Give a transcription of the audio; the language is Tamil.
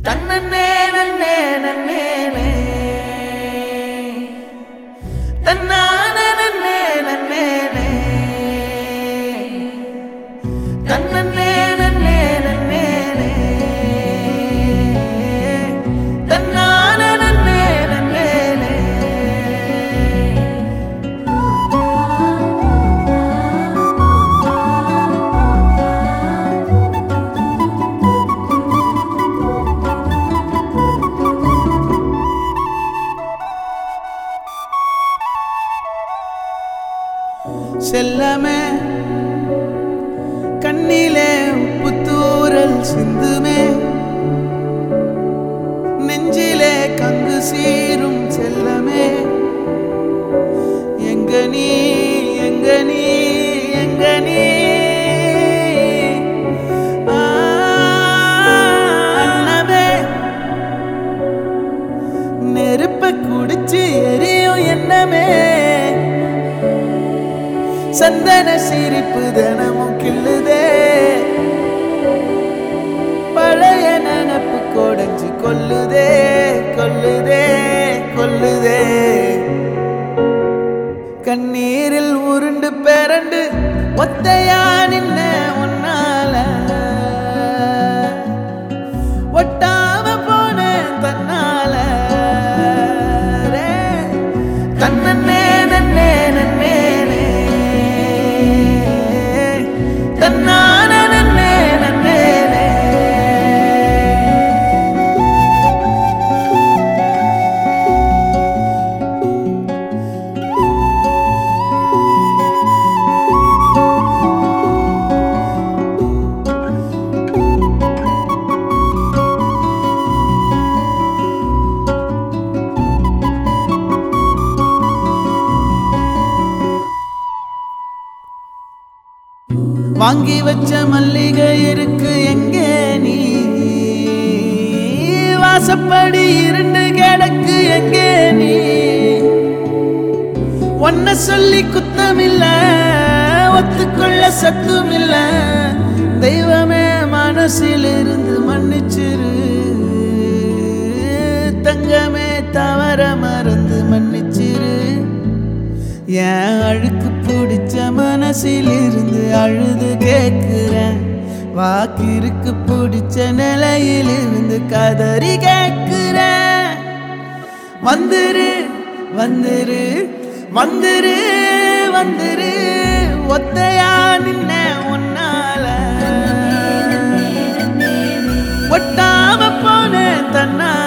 தன்னே நன்னே நன்னேனே தன்னான நன்னே நன்னேனே தன்னே நன்னே நன்னேனே தன்னான நன்னே நன்னேனே செல்லமே கண்ணிலே உப்புத்தூரல் சிந்துமே நெஞ்சிலே கங்கு சீரும் செல்லமே எங்க நீ எங்க நீ எங்க நீ ஆ, அன்னமே நெருப்ப குடிச்சு எரியும் என்னமே சந்தன சிரிப்பு தினமும் கிள்ளுதே பழைய நினப்பு கொடைஞ்சு கொல்லுதே கொல்லுதே கொல்லுதே கண்ணீரில் உருண்டு பிறண்டு ஒத்தையா நின்ன உன்னால ஒட்டாம போன தன்னால ரே. தன்னே நன்னே நன்னேனே தன்னான நன்னே நன்னேனே வாங்கி வச்ச மல்லிகை இருக்கு எங்கே நீ வாசப்படி இருண்டு கிடக்கு எங்கே நீ ஒன்ன சொல்லி குத்தமில்ல ஒத்துக்கொள்ள சத்துமில்ல தெய்வமே மனசில் இருந்து மன்னிச்சிரு தங்கமே தவற மறந்து மன்னிச்சிரு என் அழுக்கு பிடிச்ச மனசில் இருந்து அழுது கேட்கிறேன் வாக்கிருக்கு பிடிச்ச நிலையில் இருந்து கதறி கேட்கிறேன் வந்துரு வந்துரு வந்துரு வந்துரு ஒத்தையா நின்ன உன்னால ஒட்டாம போன தன்னா